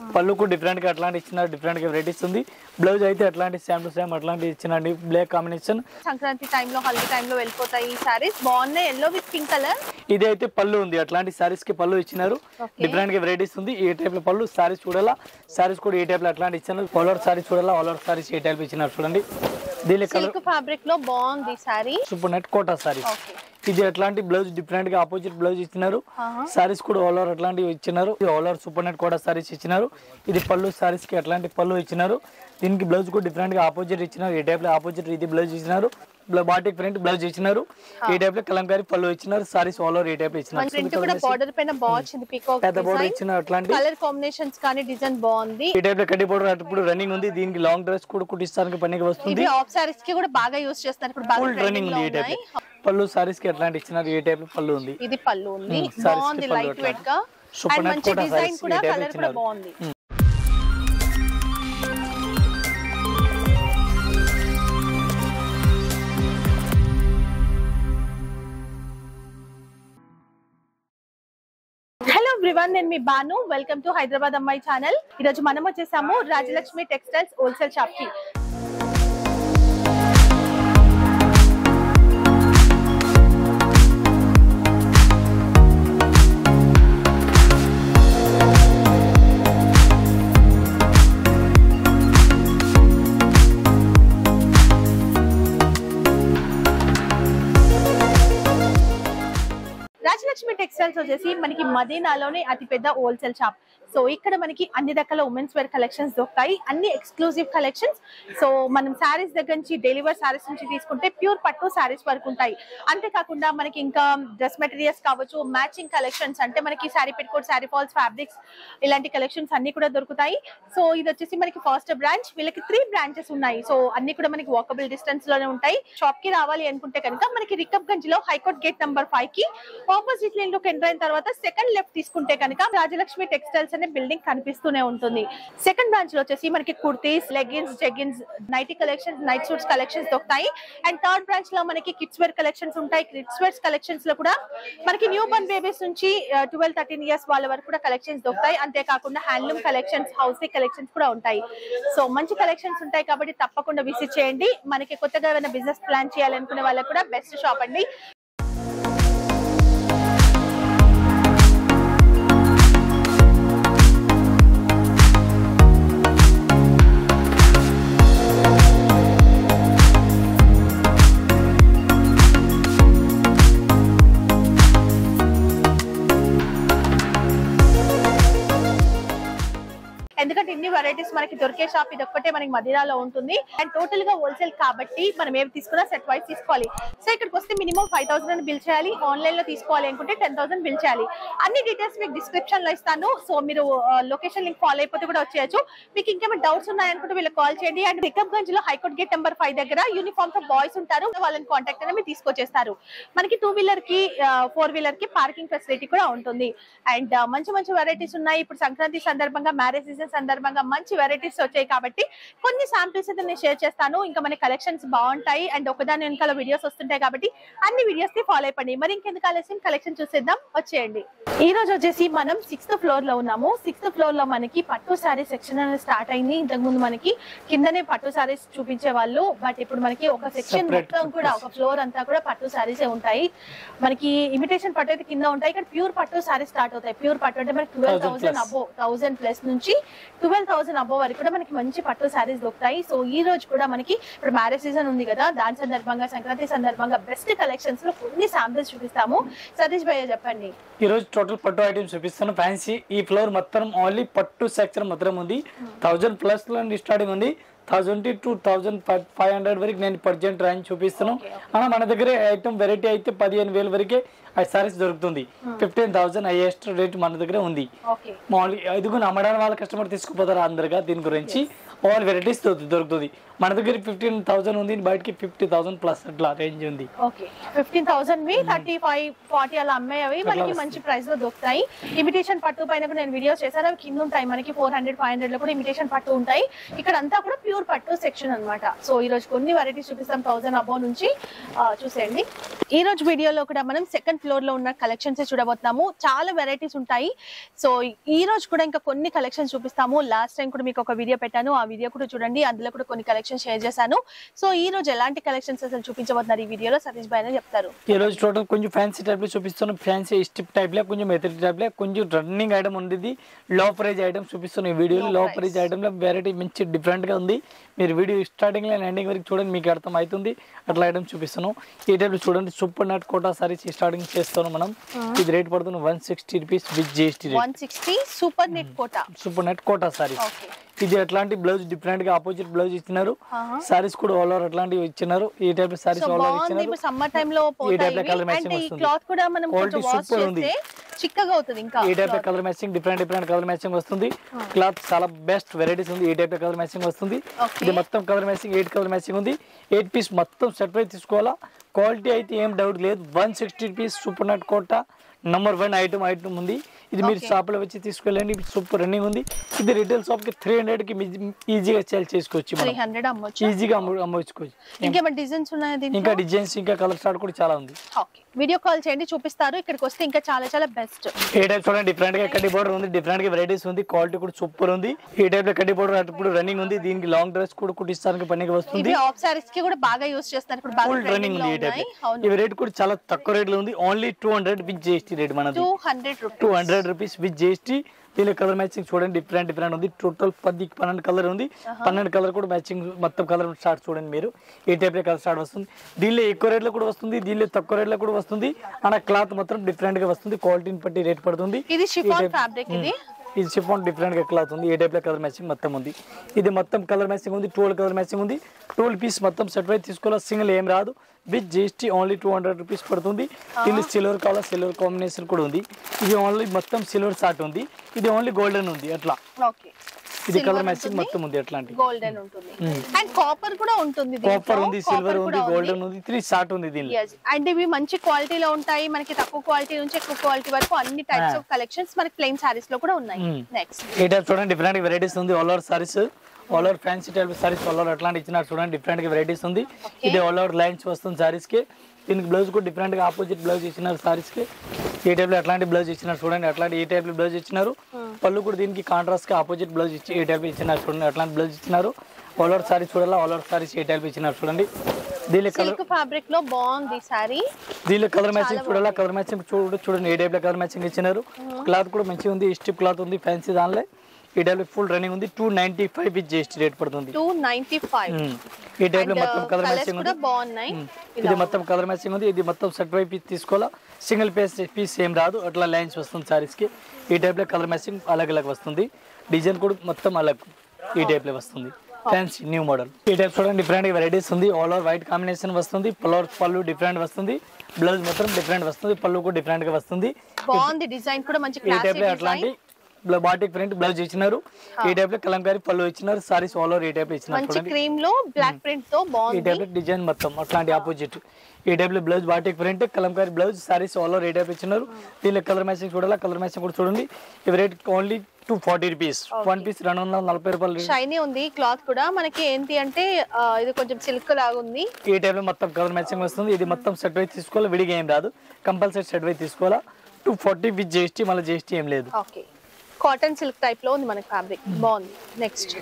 పళ్ళుకు different గా అట్లాంటి ఇచ్చిన డిఫరెంట్ గా వెరైటీస్ ఉంది బ్లౌజ్ అయితే అట్లాంటి సేమ్ టు సేమ్ అట్లాంటి ఇచ్చినండి బ్లాక్ కాంబినేషన్ సంక్రాంతి టైంలో హల్దీ టైంలో వెళ్ళిపోతాయి ఈ సారీస్ బాగున్నాయి ఎల్లో విత్ పింక్ కలర్ ఇది అయితే పళ్ళు ఉంది అట్లాంటి సారీస్ కి పళ్ళు ఇచ్చినారు Okay. డిఫరెంట్ గా వెరైటీస్ ఉంది ఏ టైప్ లో పళ్ళు సారీస్ చూడాలా సారీస్ కూడా ఏ టైప్ లో అట్లాంటి ఇచ్చినారు ఆల్ ఓవర్ సారీస్ చూడాలా ఆల్ ఓవర్ సారీస్ ఏ టైప్ ఇచ్చినారు చూడండి దీని కలర్ సిల్క్ ఫ్యాబ్రిక్ లో బాగుంది saree super net Kota sarees okay ఇది ఎట్లాంటి బ్లౌజ్ డిఫరెంట్ గా ఆపోజిట్ బ్లౌజ్ ఇచ్చినారు ఆహా. సారీస్ కూడా ఆల్ ఓవర్ అట్లాంటివి ఇచ్చినారు ఆల్ ఓవర్ సూపర్ నెట్ కూడా సారీస్ ఇచ్చినారు ఇది పళ్ళు సారీస్ కి అట్లాంటి పళ్ళు ఇచ్చినారు దీనికి బ్లౌజ్ కూడా డిఫరెంట్ గా ఆపోజిట్ ఇచ్చినారు ఈ టైప్ లో ఆపోజిట్ ఇది బ్లౌజ్ ఇచ్చినారు బాటిక్ ప్రింట్ బ్లౌజ్ ఇచ్చినారు ఈ టైప్ లో కలంకారీ పళ్ళు ఇచ్చినారు సారీస్ ఆల్ ఓవర్ ఈ టైప్ లో మన ప్రింట్ కూడా ఇచ్చినారు బార్డర్ పైన బాగా వచ్చింది పీకాక్ పెద్ద బోర్డర్ ఇచ్చిన అట్లాంటి కలర్ కాంబినేషన్స్ కానీ డిజైన్ బాగుంది ఈ టైప్ లో కడ్డీ బోర్డర్ అప్పుడు రన్నింగ్ ఉంది దీనికి లాంగ్ డ్రెస్ కూడా కుట్టిస్తానికి పనికి వస్తుంది ఇవి ఆఫ్ సారీస్ కి కూడా బాగా యూస్ చేస్తున్నారు ఇప్పుడు బాగా ఫుల్ రన్నింగ్ ట్రెండింగ్ లో ఉంది ఈ టైప్ ఉన్నాయి పళ్ళు సారీస్ కి ఎట్లాంటి ఇచ్చినారు ఈ టైప్ లో పళ్ళు ఉంది ఇది పళ్ళు ఉంది Hmm, sarees కి బాగుంది పళ్ళు లైట్ అట్లా. వెయిట్ గా Super అండ్ net మంచి కూడా డిజైన్ sarees కూడా ఈ type కలర్ కూడా ఇచ్చినారు. బాగుంది హలో ఎవ్రీవన్ నేను మీ బాను వెల్కమ్ టు హైదరాబాద్ అమ్మాయి ఛానల్ ఈ రోజు మనం వచ్చేసాము రాజలక్ష్మి టెక్స్టైల్స్ హోల్సేల్ షాప్ కి రాజలక్ష్మి టెక్స్టైల్స్ వచ్చేసి మనకి మదీనాలోనే అతిపెద్ద హోల్సేల్ షాప్ సో ఇక్కడ మనకి అన్ని రకాల ఉమెన్స్ వేర్ కలెక్షన్స్ దొరుకుతాయి అన్ని ఎక్స్క్లూజివ్ కలెక్షన్స్ సో మనం శారీస్ దగ్గర నుంచి డెలివర్ శారీస్ నుంచి తీసుకుంటే ప్యూర్ పట్టు శారీస్ వరకు ఉంటాయి అంతేకాకుండా మనకి ఇంకా డ్రెస్ మెటీరియల్స్ కావచ్చు మ్యాచింగ్ కలెక్షన్స్ అంటే మనకి saree petticoat saree falls fabrics ఇలాంటి కలెక్షన్స్ అన్ని కూడా దొరుకుతాయి సో ఇది వచ్చేసి మనకి ఫస్ట్ బ్రాంచ్ వీళ్ళకి త్రీ బ్రాంచెస్ ఉన్నాయి సో అన్ని కూడా మనకి వాకబుల్ డిస్టెన్స్ లోనే ఉంటాయి షాప్ కి రావాలి అనుకుంటే కనుక మనకి రికబ్ గంజ్ లో హైకోర్ట్ గేట్ నంబర్ ఫైవ్ కి ఆపోజిట్ లైన్ లోకి ఎంటర్ అయిన తర్వాత సెకండ్ లెఫ్ట్ తీసుకుంటే కనుక రాజలక్ష్మి టెక్స్టైల్స్ అనే బిల్డింగ్ కనిపిస్తూనే ఉంటుంది సెకండ్ బ్రాంచ్ లో వచ్చేసి మనకి kurtis leggings jeggings nightie collections night suits collections దొరుకుతాయి అండ్ థర్డ్ బ్రాంచ్ లో మనకి కిడ్స్ వేర్ కలెక్షన్స్ ఉంటాయి కిడ్స్ వేర్ కలెక్షన్స్ లో కూడా మనకి న్యూ బర్న్ బేబీస్ నుంచి ట్వెల్వ్ థర్టీన్ ఇయర్స్ వాళ్ళ వరకు కూడా కలెక్షన్స్ దొరుకుతాయి అంతేకాకుండా హ్యాండ్లూమ్ కలెక్షన్స్ హౌస్ కలెక్షన్స్ కూడా ఉంటాయి సో మంచి కలెక్షన్స్ ఉంటాయి కాబట్టి తప్పకుండా విజిట్ చేయండి మనకి కొత్తగా ఏమైనా బిజినెస్ ప్లాన్ చేయాలనుకునే వాళ్ళకి కూడా బెస్ట్ షాప్ అండి ఎందుకంటే ఇన్ని వెరైటీస్ మనకి దొరికే షాప్ ఇది ఒక్కటే మనకి మదిరాలో ఉంటుంది అండ్ టోటల్ గా హోల్సేల్ కాబట్టి మనం ఏవి తీసుకున్నా సెట్ వైస్ తీసుకోవాలి సో ఇక్కడికి వస్తే మినిమం ఫైవ్ థౌసండ్ అని బిల్ చేయాలి ఆన్లైన్ లో తీసుకోవాలి అనుకుంటే టెన్ థౌసండ్ బిల్ చేయాలి అన్ని డీటెయిల్స్ మీకు డిస్క్రిప్షన్ లో ఇస్తాను సో మీరు లొకేషన్ లింక్ ఫాలో అయిపోతే కూడా వచ్చేయచ్చు మీకు ఇంకేమైనా డౌట్స్ ఉన్నాయనుకుంటే వీళ్ళకి కాల్ చేయండి అండ్ రికబ్ గంజ్ లో హైకోర్ట్ గేట్ నెంబర్ ఫైవ్ దగ్గర యూనిఫామ్ తో బాయ్స్ ఉంటారు వాళ్ళని కాంటాక్ట్ అనేది మీరు తీసుకొచ్చేస్తారు మనకి టూ వీలర్ కి ఫోర్ వీలర్ కి పార్కింగ్ ఫెసిలిటీ కూడా ఉంటుంది అండ్ మంచి మంచి వెరైటీస్ ఉన్నాయి ఇప్పుడు సంక్రాంతి సందర్భంగా మ్యారేజ్ సీజన్ సందర్భంగా మంచి వెరైటీస్ వచ్చాయి కాబట్టి కొన్ని శాంపిల్స్ అయితే నేను షేర్ చేస్తాను ఇంకా మన కలెక్షన్స్ బాగుంటాయి అండ్ ఒకదాని వెనకాల వీడియోస్ వస్తుంటాయి కాబట్టి అన్ని వీడియోస్ ని ఫాలో అయిపోండి మరి ఇంకెందుకు ఆలస్యం కలెక్షన్ చూసేద్దాం వచ్చేయండి ఈ రోజు వచ్చేసి మనం సిక్స్త్ ఫ్లోర్ లో ఉన్నాము సిక్స్త్ ఫ్లోర్ లో మనకి పట్టు సారీ సెక్షన్ అనేది స్టార్ట్ అయింది ఇంతకు ముందు మనకి కిందనే పట్టు సారీస్ చూపించే వాళ్ళు బట్ ఇప్పుడు మనకి ఒక సెక్షన్ Separate మొత్తం కూడా ఒక ఫ్లోర్ అంతా కూడా పట్టు సారీసే ఉంటాయి మనకి ఇమిటేషన్ పట్టు అయితే కింద ఉంటాయి ఇక్కడ ప్యూర్ పట్టు సారీస్ స్టార్ట్ అవుతాయి ప్యూర్ పట్టు అంటే మనకి ట్వెల్వ్ 1000 థౌసండ్ plus. అబో థౌసండ్ ప్లస్ నుంచి ట్వెల్వ్ థౌసండ్ అబో వరకు కూడా మనకి మంచి పట్టు సారీస్ దొరుకుతాయి సో ఈ రోజు కూడా మనకి ఇప్పుడు మ్యారేజ్ సీజన్ ఉంది కదా దాని సందర్భంగా సంక్రాంతి సందర్భంగా బెస్ట్ కలెక్షన్స్ లో కొన్ని శాంపిల్స్ చూపిస్తాము సతీష్ భయ్య చెప్పండి ఈ రోజు టోటల్ పట్టు ఐటమ్స్ చూపిస్తాను ఫ్యాన్సీ ఈ ఫ్లోర్ మొత్తం ఓన్లీ పట్టు సెక్షన్ మాత్రం ఉంది థౌజండ్ ప్లస్ లో స్టార్టింగ్ ఉంది thousand to thousand five hundred వరకు నేను పర్జెంట్ రేంజ్ చూపిస్తాను అలా మన దగ్గర ఐటమ్ వెరైటీ అయితే పదిహేను వేల వరకే ఆ సారీస్ దొరుకుతుంది ఫిఫ్టీన్ థౌసండ్ హైయెస్ట్ రేట్ మన దగ్గర ఉంది ఓకే మామూలుగా ఇదిగో అమ్మడానికి వాళ్ళ కస్టమర్ తీసుకుపోతారు అందరుగా దీని గురించి ఆల్ వెరైటీస్ దొరుకుతుంది మన దగ్గర ఫిఫ్టీన్ థౌసండ్ ఉంది బయటకి ఫిఫ్టీ థౌసండ్ ప్లస్ అట్లా రేంజ్ ఉంది ఓకే ఫిఫ్టీన్ థౌసండ్ వి థర్టీ ఫైవ్ ఫార్టీ అలా అమ్మాయి మనకి మంచి ప్రైస్ లో దొరుకుతాయి ఇమిటేషన్ పట్టు పైన కూడా నేను వీడియోస్ చేశాను అవి కింద ఉంటాయి మనకి ఫోర్ హండ్రెడ్ ఫైవ్ హండ్రెడ్ లో కూడా ఇమిటేషన్ పట్టు ఉంటాయి ఇక్కడ అంతా కూడా ప్యూర్ పట్టు సెక్షన్ అన్నమాట సో ఈ రోజు కొన్ని వెరైటీస్ చూపిస్తాం థౌసండ్ అబౌ నుంచి ఆ, చూసేయండి ఈ రోజు వీడియోలో కూడా మనం సెకండ్ ఫ్లోర్ ఫ్లోర్ లో ఉన్న కలెక్షన్స్ చూడబోతున్నాము చాలా వెరైటీస్ ఉంటాయి సో ఈ రోజు కూడా ఇంకా కొన్ని కలెక్షన్స్ చూపిస్తాము లాస్ట్ టైం కూడా మీకు ఒక వీడియో పెట్టాను ఆ వీడియో కూడా చూడండి అందులో కూడా కొన్ని కలెక్షన్స్ షేర్ చేశాను సో ఈ రోజు ఎలాంటి కలెక్షన్స్ అసలు చూపించబోతున్నారు ఈ వీడియోలో సతీష్ భాయ్ అని చెప్తారు ఈ రోజు టోటల్ కొంచెం ఫ్యాన్సీ టైప్ లో చూపిస్తున్నాం ఫ్యాన్సీ స్టిప్ టైప్ లో కొంచెం మెథడ్ టైప్ లో కొంచెం రన్నింగ్ ఐటమ్ ఉంది లో ప్రైజ్ ఐటమ్ చూపిస్తున్నాం ఈ వీడియోలో Low లో price. ప్రైజ్ ఐటమ్ లో వెరైటీ మంచి డిఫరెంట్ గా ఉంది మీరు వీడియో స్టార్టింగ్ లో ఎండింగ్ వరకు చూడండి మీకు అర్థం అవుతుంది అట్లా ఐటమ్ చూపిస్తున్నాం ఈ టైప్ లో చూడండి super net Kota sarees starting చేస్తున్నాం మనం ఇది రేట్ పడుతుంది one sixty rupees with GST rate one sixty super net Kota super net Kota sarees okay ఇది అట్లాంటి బ్లౌజ్ డిఫరెంట్ గా ఆపోజిట్ బ్లౌజ్ ఇచ్చినారు ఆహా. సారీస్ కూడా ఆల్ ఓవర్ అట్లాంటివి ఇచ్చినారు ఈ type sarees so all over బాగుంది ఇచ్చినారు ఇప్పుడు సమ్మర్ టైమ్ లో ఈ type లో పోతాయి colour matching అంటే ఈ వస్తుంది. క్లాత్ కూడా మనం కొంచెం Quality వాష్ super ఉంది. చేస్తే చిక్కగా అవుతుంది ఇంకా ఈ type cloth. Colour matching different different colour matching వస్తుంది క్లాత్ చాలా బెస్ట్ వెరైటీస్ ఉంది ఈ టైప్ కలర్ మ్యాచింగ్ వస్తుంది Okay. ఇది మొత్తం colour matching eight colour matching ఉంది ఎయిట్ పీస్ మొత్తం సెట్ ప్రైస్ తీసుకోవాలా క్వాలిటీ అయితే ఏం డౌట్ లేదు one sixty rupees super net Kota number one item item ఉంది ఇది మీరు Okay. షాప్లో వచ్చి తీసుకెళ్ళండి సూపర్ రన్నింగ్ ఉంది ఇది రిటైల్ షాప్ కి త్రీ హండ్రెడ్ కి ఈజీగా సేల్ చేసుకోవచ్చు త్రీ మనం హండ్రెడ్ అమ్మొచ్చు ఈజీగా అమ్ము అమ్మవచ్చుకోవచ్చు ఇంకేమైనా డిజైన్స్ ఉన్నాయా ఇంకా దీంట్లో డిజైన్స్ ఇంకా కలర్ స్టార్ట్ కూడా చాలా ఉంది ఓకే వీడియో కాల్ చేయండి చూపిస్తారు ఇక్కడికి వస్తే ఇంకా చాలా చాలా బెస్ట్ ఏ టైప్ చూడండి డిఫరెంట్ గా కడ్డీ బోర్డర్ ఉంది డిఫరెంట్ గా వెరైటీస్ ఉంది క్వాలిటీ కూడా సూపర్ ఉంది ఈ టైప్ లో కడ్డీ బోర్డర్ ఇప్పుడు రన్నింగ్ ఉంది దీనికి లాంగ్ డ్రెస్ కూడా కుట్టిస్తానికి పనికి వస్తుంది ఇవి ఆఫ్ సారీస్ కి కూడా బాగా యూస్ చేస్తారు ఇప్పుడు బాగా ఫుల్ రన్నింగ్ ట్రెండింగ్ లో ఉంది ఈ ఉన్నాయి టైప్ అవును ఇవి రేట్ కూడా చాలా తక్కువ రేట్ లో ఉంది only two hundred with GST rate మనది two hundred two rupees hundred rupees with GST దీని కలర్ మ్యాచింగ్ చూడండి డిఫరెంట్ డిఫరెంట్ ఉంది టోటల్ పది పన్నెండు కలర్ ఉంది పన్నెండు కలర్ కూడా మ్యాచింగ్ మొత్తం కలర్ స్టార్ట్ చూడండి మీరు ఈ టైప్ కలర్ స్టార్ట్ వస్తుంది దీనిలో ఎక్కువ రేట్లో కూడా వస్తుంది దీనిలో తక్కువ రేట్లో కూడా వస్తుంది అన్న క్లాత్ మాత్రం డిఫరెంట్ గా వస్తుంది క్వాలిటీని బట్టి రేట్ పడుతుంది ఇది ఈ షిఫాన్ type- ఫ్యాబ్రిక్ ఇది ఇది షిఫాన్ డిఫరెంట్ గా క్లాత్ ఉంది ఏ టైప్ లో కలర్ మ్యాచింగ్ మొత్తం ఉంది ఇది మొత్తం కలర్ మ్యాచింగ్ ఉంది ట్వెల్వ్ కలర్ మ్యాచింగ్ ఉంది ట్వెల్వ్ పీస్ మొత్తం సెట్ వైజ్ తీసుకోవాలి సింగిల్ ఏం రాదు with GST only two hundred rupees పడుతుంది దీనిలో సిల్వర్ కావాలా సిల్వర్ కాంబినేషన్ కూడా ఉంది ఇది ఓన్లీ మొత్తం సిల్వర్ సాట్ ఉంది ఇది ఓన్లీ గోల్డెన్ ఉంది అట్లా ఓకే ఇది కలర్ మ్యాచింగ్ మొత్తం ఉంది అట్లాంటి గోల్డెన్ ఉంటుంది అండ్ కాపర్ కూడా ఉంటుంది కాపర్ ఉంది సిల్వర్ ఉంది గోల్డెన్ ఉంది త్రీ సాట్ ఉంది దీనిలో అండ్ ఇవి మంచి క్వాలిటీలో ఉంటాయి మనకి తక్కువ క్వాలిటీ నుంచి ఎక్కువ క్వాలిటీ వరకు అన్ని టైప్స్ ఆఫ్ కలెక్షన్స్ మనకి ప్లెయిన్ సారీస్ లో కూడా ఉన్నాయి Hmm. నెక్స్ట్ ఈ టైప్ చూడండి డిఫరెంట్ వెరైటీస్ ఉంది all over sarees all over fancy type sarees all over అట్లాంటి ఇచ్చినారు చూడండి డిఫరెంట్ వెరైటీస్ ఉంది ఇది ఆల్ ఓవర్ లైన్స్ వస్తుంది సారీస్ కి దీనికి బ్లౌజ్ కూడా డిఫరెంట్ గా ఆపోజిట్ బ్లౌజ్ ఇచ్చినారు సారీస్ కి ఈ టైప్ లో అట్లాంటి బ్లౌజ్ ఇచ్చినారు చూడండి అట్లాంటి ఈ టైప్ లో బ్లౌజ్ ఇచ్చినారు పళ్ళు కూడా దీనికి కాంట్రాస్ట్ గా ఆపోజిట్ బ్లౌజ్ ఇచ్చి ఈ టైప్ ఇచ్చినారు చూడండి అట్లాంటి బ్లౌజ్ ఇచ్చినారు ఆల్ ఓవర్ సారీస్ చూడాలి ఆల్ ఓవర్ సారీస్ ఈ టైప్ ఇచ్చినారు చూడండి దీని కలర్ సిల్క్ ఫ్యాబ్రిక్ లో బాగుంది సారీ దీనిలో కలర్ మ్యాచింగ్ చూడాలా కలర్ మ్యాచింగ్ చూడ చూడండి ఏ టైప్ లో కలర్ మ్యాచింగ్ ఇచ్చినారు క్లాత్ కూడా మంచిగా ఉంది స్టిప్ క్లాత్ ఉంది ఫ్యాన్సీ దానిలో ఈ టైప్ ఫుల్ రన్నింగ్ ఉంది two ninety five with GST rate పడుతుంది టూ నైన్టీ ఫైవ్ ఉమ్. ఈ టైప్ లో మొత్తం కలర్ కలర్స్ మ్యాచింగ్ కూడా ఉంది బాగున్నాయి ఉమ్. ఇది మొత్తం కలర్ మ్యాచింగ్ ఉంది ఇది మొత్తం సెట్ వై పీస్ తీసుకోవాలా సింగిల్ పీస్ పీస్ ఏం రాదు అట్లా లైన్స్ వస్తుంది సారీస్ కి ఈ టైప్ లో కలర్ మ్యాచింగ్ అలగ్ అలగ్ వస్తుంది డిజైన్ కూడా మొత్తం అలగ్ ఈ టైప్ లో వస్తుంది ఫ్యాన్సీ న్యూ మోడల్ ఈ టైప్ చూడండి డిఫరెంట్ వెరైటీస్ ఉంది ఆల్ ఓవర్ వైట్ కాంబినేషన్ వస్తుంది పల్లర్ పళ్ళు డిఫరెంట్ వస్తుంది బ్లౌజ్ మొత్తం డిఫరెంట్ వస్తుంది పళ్ళు కూడా డిఫరెంట్ గా వస్తుంది బాగుంది డిజైన్ కూడా మంచి ఈ టైప్ క్లాసిక్ లో డిజైన్ అట్లాంటి బాటిక్ ప్రింట్ బ్లౌజ్ ఇచ్చినారు ఈ టైప్ లో కలంకారీ పళ్ళు ఇచ్చినారు సారీస్ ఆల్ ఓవర్ ఈ టైప్ ఇచ్చినారు మంచి చూడండి క్రీమ్ లో బ్లాక్ ప్రింట్ తో ఈ బాగుంది టైప్ లో డిజైన్ మొత్తం అట్లాంటి ఆపోజిట్ ఈ టైప్ లో blouse batik print Kalamkari blouse sarees all over ఈ టైప్ ఇచ్చినారు దీనిలో కలర్ మ్యాచింగ్ చూడాలా కలర్ మ్యాచింగ్ కూడా చూడండి ఇవి rate only two forty rupees one piece రెండు వందల నలభై రూపాయలు రేట్. షైనీ ఉంది క్లాత్ కూడా మనకి ఏంటి అంటే ఆ, ఇది కొంచెం సిల్క్ లాగా ఉంది ఈ టైప్ లో మొత్తం కలర్ మ్యాచింగ్ వస్తుంది ఇది మొత్తం సెట్ వైజ్ తీసుకోవాలి విడిగా ఏం రాదు కంపల్సరీ సెట్ వైజ్ తీసుకోవాలా టూ ఫార్టీ విత్ జిఎస్టీ మళ్ళీ జిఎస్టీ ఏం లేదు ఓకే కాటన్ సిల్క్ టైప్ లో ఉంది మనకి ఫ్యాబ్రిక్ బాగుంది నెక్స్ట్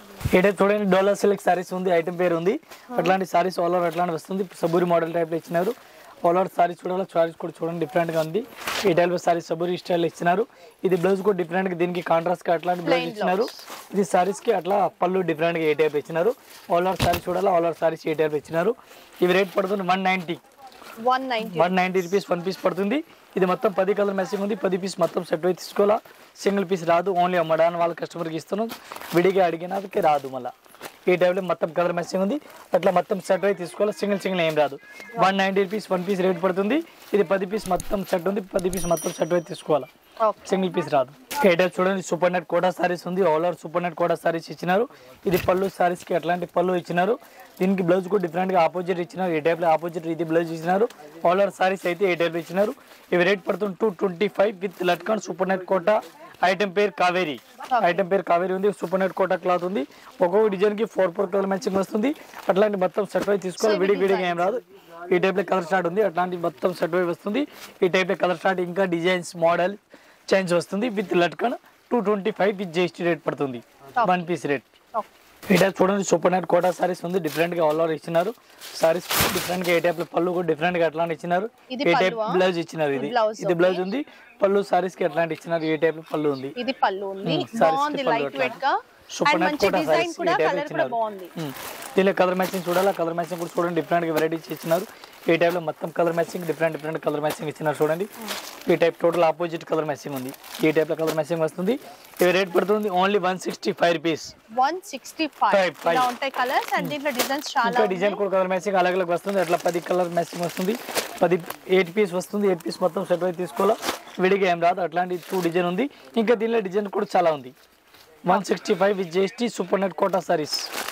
ఈ టైప్ చూడండి డోలా సిల్క్ సారీస్ ఉంది ఐటమ్ పేరు ఉంది అట్లాంటి సారీస్ ఆల్ ఓవర్ అట్లాంటి వస్తుంది సబూరి మోడల్ టైప్ లో ఇచ్చినారు ఆల్ ఓవర్ సారీస్ చూడాలి సారీస్ కూడా చూడండి డిఫరెంట్ గా ఉంది ఈ టైప్ లో సారీస్ సబూరి స్టైల్ ఇచ్చినారు ఇది బ్లౌజ్ కూడా డిఫరెంట్ గా దీనికి కాంట్రాస్ట్ గా అట్లాంటి బ్లౌజ్ Plain ఇచ్చినారు ఇది సారీస్ కి అట్లా పళ్ళు డిఫరెంట్ గా ఏ టైప్ ఇచ్చినారు ఆల్ ఓవర్ సారీస్ చూడాలి ఆల్ ఓవర్ సారీస్ ఏ టైప్ ఇచ్చినారు ఇవి రేట్ పడుతుంది one ninety one ninety one ninety rupees one piece పడుతుంది ఇది మొత్తం పది కలర్ మ్యాచింగ్ ఉంది పది పీస్ మొత్తం సెట్ అయి తీసుకోవాలా సింగిల్ పీస్ రాదు ఓన్లీ అమ్మడానికి వాళ్ళ కస్టమర్కి ఇస్తున్నాం విడిగా అడిగినకి రాదు మళ్ళీ ఈ టైంలో మొత్తం కలర్ మ్యాచింగ్ ఉంది అట్లా మొత్తం సెట్ అయి తీసుకోవాలి సింగిల్ సింగిల్ ఏం రాదు one ninety rupees one piece rate పడుతుంది ఇది పది పీస్ మొత్తం సెట్ ఉంది పది పీస్ మొత్తం సెట్ అయి తీసుకోవాలా ఓకే సింగిల్ పీస్ రాదు ఏ టైప్ చూడండి సూపర్ నెట్ కోటా సారీస్ ఉంది all over super net Kota sarees ఇచ్చినారు ఇది పళ్ళు సారీస్ కి అట్లాంటి పళ్ళు ఇచ్చినారు దీనికి బ్లౌజ్ కూడా డిఫరెంట్ గా ఆపోజిట్ ఇచ్చినారు ఈ టైప్ లో ఆపోజిట్ ఇది బ్లౌజ్ ఇచ్చినారు ఆల్ ఓవర్ సారీస్ అయితే ఏ టైప్ ఇచ్చినారు ఇవి రేట్ పడుతుంది two twenty five with latkan super net Kota item పేరు కావేరి ఐటమ్ పేరు కావేరి ఉంది సూపర్ నెట్ కోటా క్లాత్ ఉంది ఒక్కొక్క డిజైన్ కి ఫోర్ ఫోర్ కలర్ మ్యాచింగ్ వస్తుంది అట్లాంటి మొత్తం సెట్ అయి తీసుకోవాలి So, ఇవి విడి విడిగా ఏం designs. రాదు ఈ టైప్ లో కలర్ స్టార్ట్ ఉంది అట్లాంటి మొత్తం సెట్ వైపు వస్తుంది ఈ టైప్ లో కలర్ స్టార్ట్ ఇంకా డిజైన్స్ మోడల్ చేంజ్ వస్తుంది with latkan two twenty five with GST rate పడుతుంది వన్ పీస్ రేట్ ఓకే ఈ టైప్ చూడండి సూపర్ నెట్ కోటా సారీస్ ఉంది డిఫరెంట్ గా ఆల్ ఓవర్ ఇచ్చినారు సారీస్ డిఫరెంట్ గా ఏ టైప్ లో పళ్ళు కూడా డిఫరెంట్ గా అట్లాంటి ఇచ్చినారు ఇది ఏ టైప్ పళ్ళువా? బ్లౌజ్ ఇచ్చినారు ఇది ఇది blouse, ఇది బ్లౌజ్ ఉంది పళ్ళు సారీస్ కి ఎట్లాంటి ఇచ్చినారు ఏ టైప్ లో పళ్ళు ఉంది ఇది పళ్ళు ఉంది Hmm, sarees కి బాగుంది పళ్ళు లైట్ అట్లా. వెయిట్ గా సూపర్ అండ్ నెట్ మంచి కోటా డిజైన్ సారీస్ కూడా ఈ టైప్ కలర్ కూడా ఇచ్చినారు బాగుంది ఉమ్. దీనిలో కలర్ మ్యాచింగ్ చూడాలా కలర్ మ్యాచింగ్ కూడా చూడండి డిఫరెంట్ గా వెరైటీస్ ఇచ్చినారు ఈ టైప్ లో మొత్తం colour matching different different colour matching ఇచ్చినారు చూడండి ఈ type total opposite colour matching ఉంది ఈ టైప్ లో కలర్ మ్యాచింగ్ వస్తుంది ఇది రేట్ పడుతుంది only one sixty five rupees one sixty five Five, five. ఇలా ఉంటాయి కలర్స్ అండ్ దీంట్లో డిజైన్స్ చాలా ఇంకా డిజైన్ కూడా కలర్ మ్యాచింగ్ అలాగ్ అలాగ్ వస్తుంది అట్లా పది కలర్ మ్యాచింగ్ వస్తుంది పది ఎయిట్ పీస్ వస్తుంది ఎయిట్ పీస్ మొత్తం సెట్ అయితే తీసుకోవాలా విడిగా ఏం రాదు అట్లాంటి టూ డిజైన్ ఉంది ఇంకా దీనిలో డిజైన్ కూడా చాలా ఉంది one sixty five with GST super net Kota saris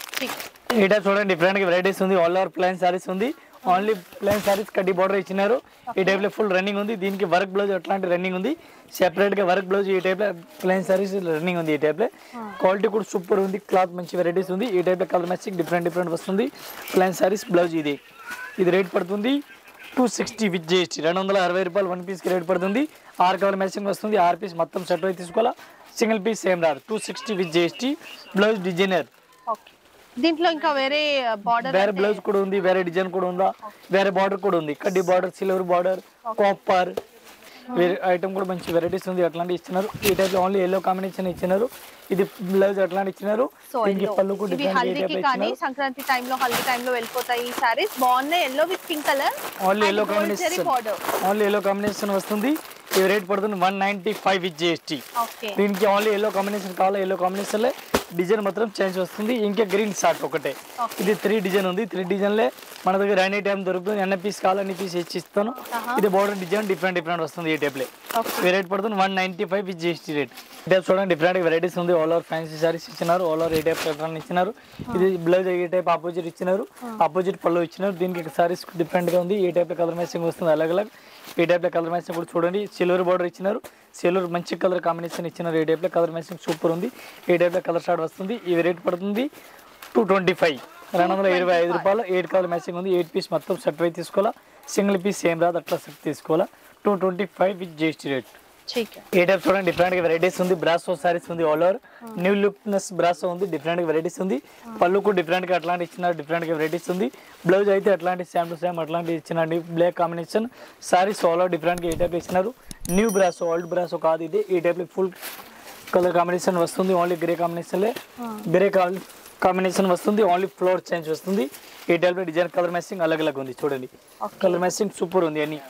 ఈ టైప్ చూడండి డిఫరెంట్ వెరైటీస్ ఉంది ఆల్ ఓవర్ ప్లైన్ సారీస్ ఉంది ఓన్లీ ప్లైన్ సారీస్ కడ్డీ బార్డర్ ఇచ్చినారు ఈ టైప్ లో ఫుల్ రన్నింగ్ ఉంది దీనికి వర్క్ బ్లౌజ్ అట్లాంటి రన్నింగ్ ఉంది సెపరేట్ గా వర్క్ బ్లౌజ్ ఈ టైప్ లో ప్లైన్ సారీస్ రన్నింగ్ ఉంది ఈ టైప్ లో క్వాలిటీ కూడా సూపర్ ఉంది క్లాత్ మంచి వెరైటీస్ ఉంది ఈ టైప్ లో కలర్ మ్యాచింగ్ డిఫరెంట్ డిఫరెంట్ వస్తుంది ప్లైన్ సారీస్ బ్లౌజ్ ఇది ఇది రేట్ పడుతుంది టూ సిక్స్టీ విత్ జిఎస్టీ రెండు వందల అరవై రూపాయలు వన్ పీస్కి రేట్ పడుతుంది ఆరు కలర్ మ్యాచింగ్ వస్తుంది ఆరు పీస్ మొత్తం సెట్ అయితే తీసుకోవాలా సింగిల్ పీస్ సేమ్ రాదు two sixty with GST blouse designer okay దీంట్లో ఇంకా వేరే బార్డర్ వేరే బ్లౌజ్ కూడా ఉంది వేరే డిజైన్ కూడా ఉందా వేరే బార్డర్ కూడా ఉంది కడ్డీ బార్డర్ సిల్వర్ బార్డర్ కాపర్ వేరే ఐటమ్ కూడా మంచి వెరైటీస్ ఉంది అట్లాంటి ఇచ్చినారు ఈ టైప్ లో ఓన్లీ ఎల్లో కాంబినేషన్ ఇచ్చినారు ఇది బ్లౌజ్ అట్లాంటి ఇచ్చినారు సో దీనికి పళ్ళు కూడా ఇవి డిఫరెంట్ హల్దీకి కానీ సంక్రాంతి టైంలో హల్దీ టైంలో వెళ్ళిపోతాయి ఈ సారీస్ బాగున్నాయి yellow with pink colour only yellow combination border only yellow combination వస్తుంది ఇది రేట్ పడుతుంది one ninety five with GST okay దీనికి ఓన్లీ ఎల్లో కాంబినేషన్ కావాలి ఎల్లో కాంబినేషన్ డిజైన్ మాత్రం చేంజ్ వస్తుంది ఇంకా గ్రీన్ షార్ట్ ఒకటే Okay. ఇది త్రీ డిజైన్ ఉంది త్రీ డిజైన్లే మన దగ్గర ఎనీ టైం దొరుకుతుంది ఎన్ని పీస్ కావాలి అన్ని పీస్ ఇచ్చి ఇస్తాను Uh-huh. ఇది బార్డర్ డిజైన్ డిఫరెంట్ డిఫరెంట్ వస్తుంది ఈ టైప్లే ఓకే ఈ రేట్ పడుతుంది one ninety five with GST rate ఈ టైప్ చూడండి డిఫరెంట్ వెరైటీస్ ఉంది ఆల్ ఓవర్ ఫ్యాన్సీ సారీస్ ఇచ్చినారు all over A type pattern ఇచ్చినారు ఇది బ్లౌజ్ ఏ టైప్ ఆపోజిట్ ఇచ్చినారు ఆపోజిట్ పళ్ళు ఇచ్చినారు దీనికి సారీస్ డిఫరెంట్ గా ఉంది ఏ టైప్ కలర్ మ్యాచింగ్ వస్తుంది అలగ్ అలగ్ ఈ టైప్ కలర్ మ్యాచింగ్ కూడా చూడండి సిల్వర్ బార్డర్ ఇచ్చినారు సిల్వర్ మంచి కలర్ కాంబినేషన్ ఇచ్చినారు ఈ టైప్ కలర్ మ్యాచింగ్ సూపర్ ఉంది ఈ టైప్ కలర్ షార్ట్ వస్తుంది ఈ రేట్ పడుతుంది టూ ట్వంటీ ఫైవ్ రెండు వందల ఇరవై ఐదు రూపాయలు ఎయిట్ కలర్ మ్యాచింగ్ ఉంది ఎయిట్ పీస్ మొత్తం సెట్ అయితే తీసుకోవాలా సింగిల్ పీస్ సేమ్ రాదు అట్లా సెట్ తీసుకోవాలా two twenty five with GST rate ठीक है ఏ టైప్ చూడండి డిఫరెంట్ గా వెరైటీస్ ఉంది బ్రాసో సారీస్ ఉంది all over new lookness brasso ఉంది డిఫరెంట్ గా వెరైటీస్ ఉంది పళ్ళు కూడా డిఫరెంట్ గా అట్లాంటి ఇచ్చిన డిఫరెంట్ గా వెరైటీస్ ఉంది బ్లౌజ్ అయితే అట్లాంటి సేమ్ టు సేమ్ అట్లాంటి ఇచ్చిన black combination saris all over different గా ఏ టైప్ ఇచ్చినారు న్యూ బ్రాసో ఓల్డ్ బ్రాసో కాదు ఇది ఈ టైప్ ఫుల్ కలర్ కాంబినేషన్ వస్తుంది only grey combination grey combination వస్తుంది ఓన్లీ ఫ్లోర్ చేంజ్ వస్తుంది ఈ టైప్ డిజైన్ కలర్ మ్యాచింగ్ అలగ్ అలగ్ ఉంది చూడండి కలర్ మ్యాచింగ్ సూపర్ ఉంది అన్ని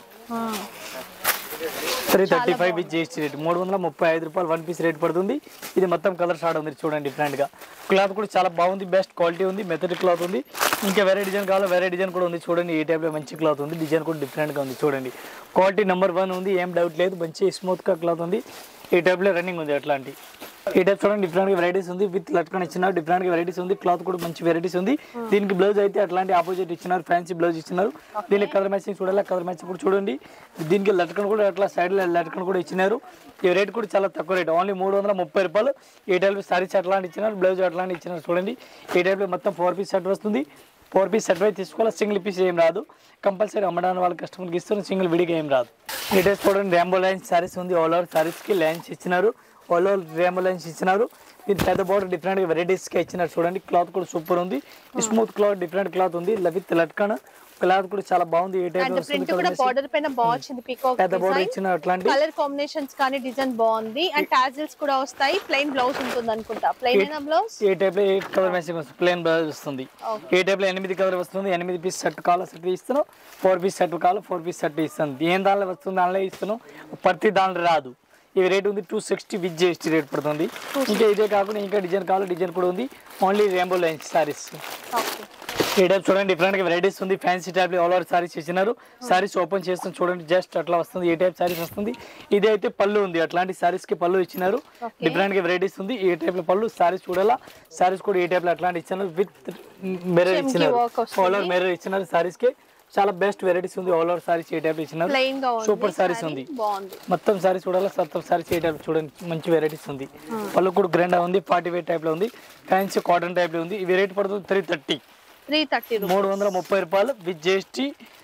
three thirty five with GST rate మూడు వందల ముప్పై ఐదు రూపాయలు వన్ పీస్ రేట్ పడుతుంది ఇది మొత్తం కలర్ షార్ట్ ఉంది చూడండి డిఫరెంట్ గా క్లాత్ కూడా చాలా బాగుంది బెస్ట్ క్వాలిటీ ఉంది మెథడ్ క్లాత్ ఉంది ఇంకా వేరే డిజైన్ కావాలో వేరే డిజైన్ కూడా ఉంది చూడండి ఈ టైప్ లో మంచి క్లాత్ ఉంది డిజైన్ కూడా డిఫరెంట్ గా ఉంది చూడండి క్వాలిటీ నెంబర్ వన్ ఉంది ఏం డౌట్ లేదు మంచి స్మూత్ గా క్లాత్ ఉంది ఈ టైప్ లో రన్నింగ్ ఉంది అట్లాంటి ఈ టైప్ చూడండి డిఫరెంట్ గా వెరైటీస్ ఉంది విత్ లట్కన్ ఇచ్చినారు డిఫరెంట్ గా వెరైటీస్ ఉంది క్లాత్ కూడా మంచి వెరైటీస్ ఉంది దీనికి బ్లౌజ్ అయితే అట్లాంటి ఆపోజిట్ ఇచ్చినారు ఫ్యాన్సీ బ్లౌజ్ ఇచ్చినారు దీనికి కలర్ మ్యాచింగ్ చూడాలి కలర్ మ్యాచింగ్ కూడా చూడండి దీనికి లట్కన్ కూడా అట్లా సైడ్ లట్కన్ కూడా ఇచ్చినారు ఈ రేట్ కూడా చాలా తక్కువ రేట్ ఓన్లీ మూడు వందల ముప్పై రూపాయలు ఈ టైప్ సారీస్ అట్లాంటి ఇచ్చినారు బ్లౌజ్ అట్లాంటి ఇచ్చినారు చూడండి ఈ టైప్ లో మొత్తం ఫోర్ పీస్ సెట్ వస్తుంది ఫోర్ పీస్ సెట్ అయితే తీసుకోవాలి సింగిల్ పీస్ ఏం రాదు కంపల్సరీ అమ్మడానికి వాళ్ళ కస్టమర్కి ఇస్తున్న సింగిల్ విడిగా ఏం రాదు ఈ టైప్ చూడండి ర్యాంబో లైన్స్ సారీస్ ఉంది ఆల్ ఓవర్ సారీస్కి లైన్స్ ఇచ్చినారు ఆల్ ఓవర్ ర్యాంబో లైన్స్ ఇచ్చినారు ఇది పెద్ద బార్డర్ డిఫరెంట్ వెరైటీస్గా ఇచ్చినారు చూడండి క్లాత్ కూడా సూపర్ ఉంది స్మూత్ క్లాత్ డిఫరెంట్ క్లాత్ ఉంది విత్ లట్కన్ క్లాత్ కూడా చాలా బాగుంది ఏ టైప్ అండ్ ప్రింట్ కూడా బార్డర్ పైన బాగా వచ్చింది పీకాక్ పెద్ద బార్డర్ ఇచ్చిన అట్లాంటి కలర్ కాంబినేషన్స్ కానీ డిజైన్ బాగుంది అండ్ టాజిల్స్ కూడా వస్తాయి ప్లెయిన్ బ్లౌజ్ ఉంటుంది అనుకుంటా ప్లెయిన్ అయినా బ్లౌజ్ ఏ టైప్ లో ఎయిట్ కలర్ మ్యాచింగ్ వస్తుంది ప్లేన్ బ్లౌజ్ వస్తుంది ఏ టైప్ లో ఎనిమిది కలర్ వస్తుంది ఎనిమిది పీస్ సెట్ కావాలా సెట్ ఇస్తున్నాం ఫోర్ పీస్ సెట్ కావాలా ఫోర్ పీస్ సెట్ ఇస్తాను ఏం దానిలో వస్తుంది దానిలో ఇస్తున్నాం ప్రతి దానిలో రాదు ఇవి రేట్ ఉంది two sixty with GST rate పడుతుంది ఇంకా ఇదే కాకుండా ఇంకా డిజైన్ కావాలా డిజైన్ కూడా ఉంది only rainbow lines saris okay ఈ టైప్ చూడండి డిఫరెంట్ గా వెరైటీస్ ఉంది fancy type all over saris ఇచ్చినారు సారీస్ ఓపెన్ చేస్తాం చూడండి జస్ట్ అట్లా వస్తుంది ఏ టైప్ సారీస్ వస్తుంది ఇది అయితే పళ్ళు ఉంది అట్లాంటి సారీస్ కి పళ్ళు ఇచ్చినారు డిఫరెంట్ గా వెరైటీస్ ఉంది ఈ టైప్ లో పళ్ళు సారీస్ చూడాలా సారీస్ కూడా ఈ టైప్ లో అట్లాంటి ఇచ్చినారు విత్ మిర్రర్ Chemki ఇచ్చినారు work వస్తుంది. ఆల్ ఓవర్ మిర్రర్ ఇచ్చినారు సారీస్ కి చాలా బెస్ట్ వెరైటీస్ ఉంది ఆల్ ఓవర్ సారీస్ ఈ టైప్ ఇచ్చినారు ప్లెయిన్ గా ఉంది సూపర్ సారీస్ saree. ఉంది బాగుంది మొత్తం సారీస్ చూడాలి మొత్తం సారీస్ ఏ టైప్ చూడండి మంచి వెరైటీస్ ఉంది పళ్ళు కూడా గ్రాండ్ ఉంది ఫార్టీ వెయిట్ టైప్ లో ఉంది ఫ్యాన్సీ కాటన్ టైప్ లో ఉంది ఇవి రేట్ పడుతుంది త్రీ థర్టీ త్రీ థర్టీ మూడు వందల ముప్పై రూపాయలు విత్ జిఎస్టీ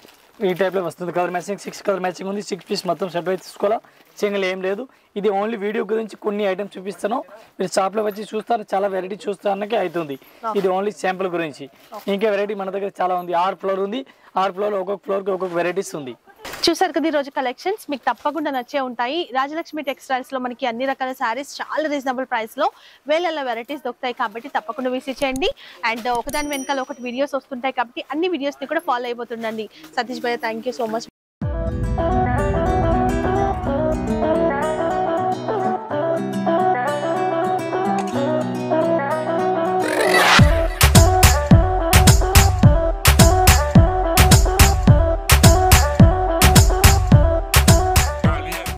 ఈ టైప్ లో వస్తుంది colour matching six colour matching ఉంది సిక్స్ పీస్ మొత్తం సెపరేట్ తీసుకోవాలా సింగిల్ ఏం లేదు ఇది ఓన్లీ వీడియో గురించి కొన్ని ఐటమ్స్ చూపిస్తాను మీరు షాప్ లో వచ్చి చూస్తారు చాలా వెరైటీ చూస్తానికి అవుతుంది ఇది ఓన్లీ శాంపుల్ గురించి ఇంకా వెరైటీ మన దగ్గర చాలా ఉంది ఆరు ఫ్లోర్ ఉంది ఆరు ఫ్లోర్ ఒక్కొక్క ఫ్లోర్ కి ఒక్కొక్క వెరైటీస్ ఉంది చూసారు కదా ఈ రోజు కలెక్షన్స్ మీకు తప్పకుండా నచ్చే ఉంటాయి రాజలక్ష్మి టెక్స్టైల్స్ లో మనకి అన్ని రకాల శారీస్ చాలా రీజనబుల్ ప్రైస్ లో వేల వెరైటీస్ దొరుకుతాయి కాబట్టి తప్పకుండా విసిట్ చేయండి అండ్ ఒకదాని వెనకాల ఒకటి వీడియోస్ వస్తుంటాయి కాబట్టి అన్ని వీడియోస్ ని కూడా ఫాలో అయిపోతుండండి సతీష్ భయ్య థ్యాంక్ యూ సో మచ్